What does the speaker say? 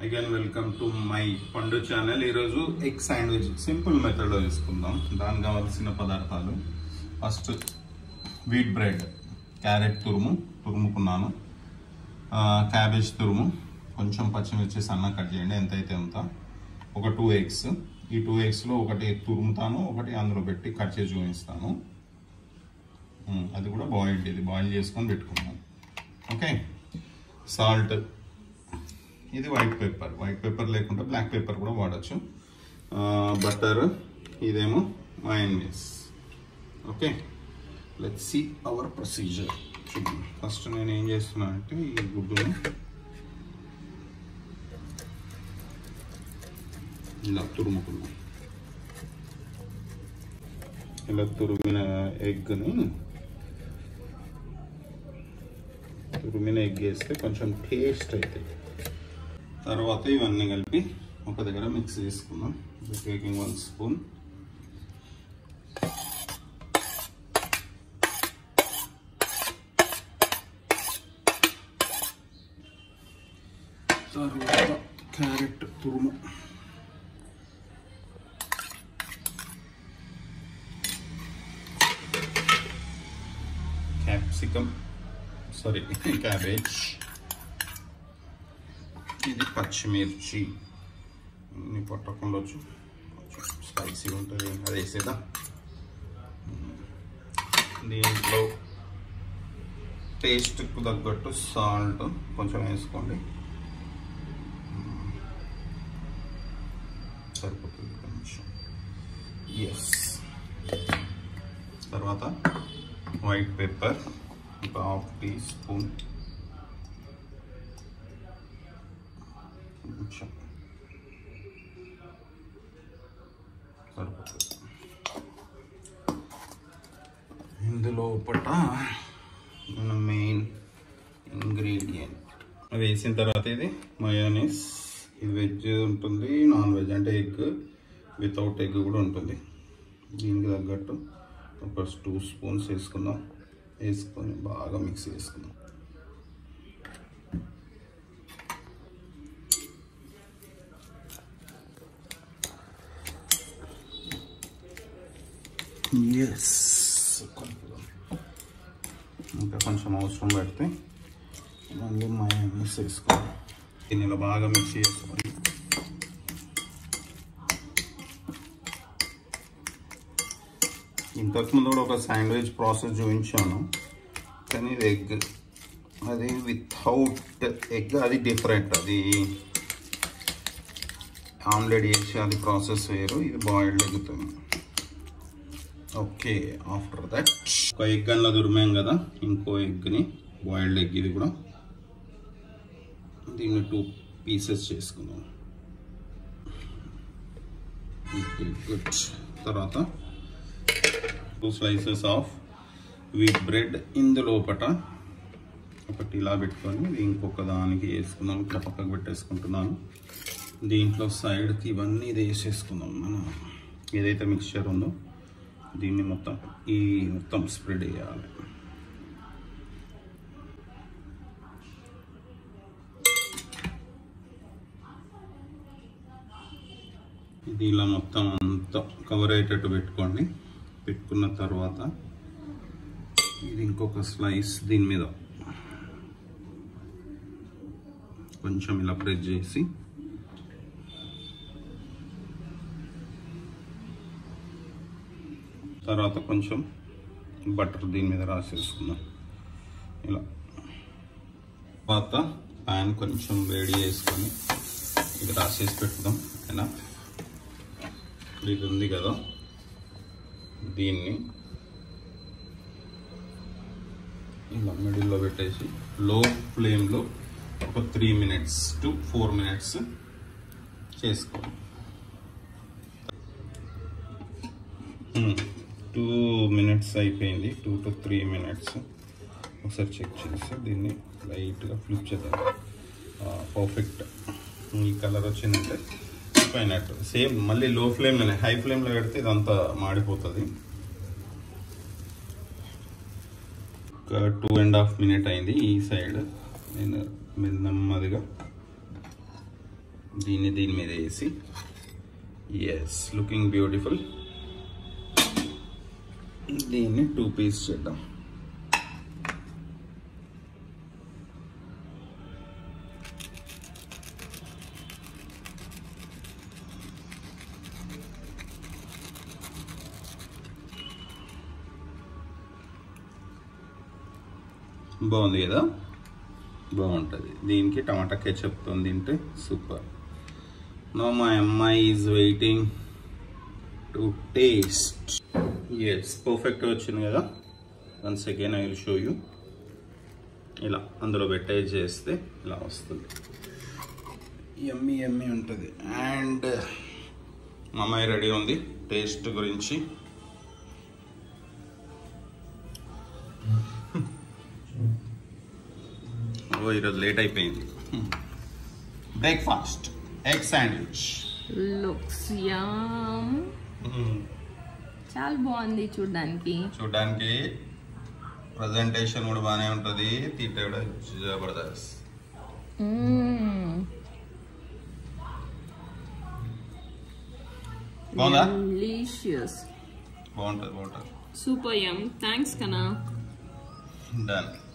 again welcome to my పండు channel ఈరోజు egg sandwich simple మెథడ్లో తీసుకుందాం దానికి కావాల్సిన పదార్థాలు ఫస్ట్ వీట్ బ్రెడ్ క్యారెట్ తురుము తురుముకున్నాను ఆ, క్యాబేజ్ తురుము కొంచెం పచ్చిమిర్చి సన్న కట్ చేయండి ఎంతైతే అంత ఒక టూ ఎగ్స్ ఈ టూ ఎగ్స్లో ఒకటి తురుముతాను ఒకటి అందులో పెట్టి కట్ చేసి చూపిస్తాను ఉమ్, అది కూడా బాయిల్డ్ ఇది బాయిల్ చేసుకొని పెట్టుకున్నాను ఓకే సాల్ట్ ఇది వైట్ పేపర్ వైట్ పేపర్ లేకుండా బ్లాక్ పేపర్ కూడా వాడచ్చు బటర్ ఇదేమో mayonnaise okay let see our procedure first నేను ఏం చేస్తున్నా అంటే ఈ గుడ్డుని ఇలా తురుముకున్నా ఇలా తురిమిన ఎగ్ని తురిమిన ఎగ్ వేస్తే కొంచెం టేస్ట్ అవుతుంది తర్వాత ఇవన్నీ కలిపి ఒక దగ్గర మిక్స్ చేసుకుందాం టేకింగ్ వన్ స్పూన్ తర్వాత క్యారెట్ తురుము క్యాప్సికమ్ సారీ క్యాబేజ్ ఇది పచ్చిమిర్చి ఇన్ని పట్టకుండా వచ్చు కొంచెం స్పైసీగా ఉంటుంది అది వేసేదా దీంట్లో టేస్ట్కు తగ్గట్టు సాల్ట్ కొంచెం వేసుకోండి సరిపోతుంది కొంచెం ఎస్ తర్వాత వైట్ పెప్పర్ ఒక హాఫ్ టీ స్పూన్ కొంచెం సరిపోతుంది ఇందులో పట మన మెయిన్ ఇంగ్రీడియంట్ అది వేసిన తర్వాత ఇది మయోనీస్ ఇది వెజ్ ఉంటుంది నాన్ వెజ్ అంటే ఎగ్ వితౌట్ ఎగ్ కూడా ఉంటుంది దీనికి తగ్గట్టు ఒక టూ స్పూన్స్ వేసుకుందాం వేసుకొని బాగా మిక్స్ చేసుకుందాం ఎస్ ఇంకా కొంచెం అవసరం పెడితే మళ్ళీ మయోనీస్ వేసుకోవాలి దీనిలో బాగా మిక్స్ చేసుకోవాలి ఇంతకుముందు కూడా ఒక శాండ్విచ్ ప్రాసెస్ చూపించాను కానీ ఇది ఎగ్ అది వితౌట్ ఎగ్ అది డిఫరెంట్ అది ఆమ్లెట్ చేసి అది ప్రాసెస్ వేరు ఇది బాయిల్డ్ ఎగ్గుతుంది ఓకే ఆఫ్టర్ దట్ ఒక ఎగ్ అన్న దుర్మాం కదా ఇంకో ఎగ్ని బాయిల్డ్ ఎగ్ ఇది కూడా దీన్ని టూ పీసెస్ చేసుకుందాం గుడ్ తర్వాత two slices of wheat bread ఇందు లోపట ఒకటి ఇలా పెట్టుకొని ఇది ఇంకొక దానికి వేసుకుందాం ఇట్లా పక్కకు పెట్టేసుకుంటున్నాను దీంట్లో సైడ్కి ఇవన్నీ ఇది వేసేసుకుందాం మనం ఏదైతే మిక్స్చర్ ఉందో దీన్ని మొత్తం ఈ మొత్తం స్ప్రెడ్ చేయాలి ఇది ఇలా మొత్తం అంతా కవర్ అయ్యేటట్టు పెట్టుకోండి పెట్టుకున్న తర్వాత ఇది ఇంకొక స్లైస్ దీని మీద కొంచెం ఇలా ప్రెస్ చేసి తర్వాత కొంచెం బటర్ దీని మీద రాసేసుకుందాం ఇలా తర్వాత ప్యాన్ కొంచెం వేడి చేసుకొని ఇది రాసేసి పెట్టుదాం ఓకేనా ఇది ఉంది కదా దీన్ని ఇలా మిడిల్లో పెట్టేసి లో ఫ్లేమ్లో ఒక three minutes to four minutes చేసుకోండి టూ మినిట్స్ అయిపోయింది టూ టు త్రీ మినిట్స్ ఒకసారి చెక్ చేసి దీన్ని లైట్గా ఫ్లిప్ చేద్దాం పర్ఫెక్ట్ ఈ కలర్ వచ్చిందంటే అయిపోయినట్టు సేమ్ మళ్ళీ లో ఫ్లేమ్లోనే హై ఫ్లేమ్లో పెడితే ఇదంతా మాడిపోతుంది ఒక టూ అండ్ హాఫ్ మినిట్ అయింది ఈ సైడ్ నేను మీరు నెమ్మదిగా దీన్ని దీని మీద వేసి ఎస్ లుకింగ్ బ్యూటిఫుల్ దీన్ని టూ పీస్ చేద్దాం బాగుంది కదా బాగుంటుంది దీనికి టమాటా కెచప్తో తింటే సూపర్ నో మై అమ్మాయి is waiting to taste yes perfect వచ్చింది కదా once again I will show you ఇలా అందులో పెట్టే చేస్తే ఇలా వస్తుంది ఎమ్మి ఎమ్మి ఉంటుంది అండ్ మా అమ్మాయి రెడీ ఉంది టేస్ట్ గురించి ఓ ఈరోజు లేట్ అయిపోయింది breakfast egg sandwich looks yum చాలా బాగుంది చూడడానికి చూడడానికి ప్రజెంటేషన్ కూడా బాగానే ఉంటుంది తీట కూడా జబర్దస్త్ బాగుందా డెలిషియస్ బాగుంటుంది బాగుంటుంది సూపర్ యమ్ థ్యాంక్స్ కనా డన్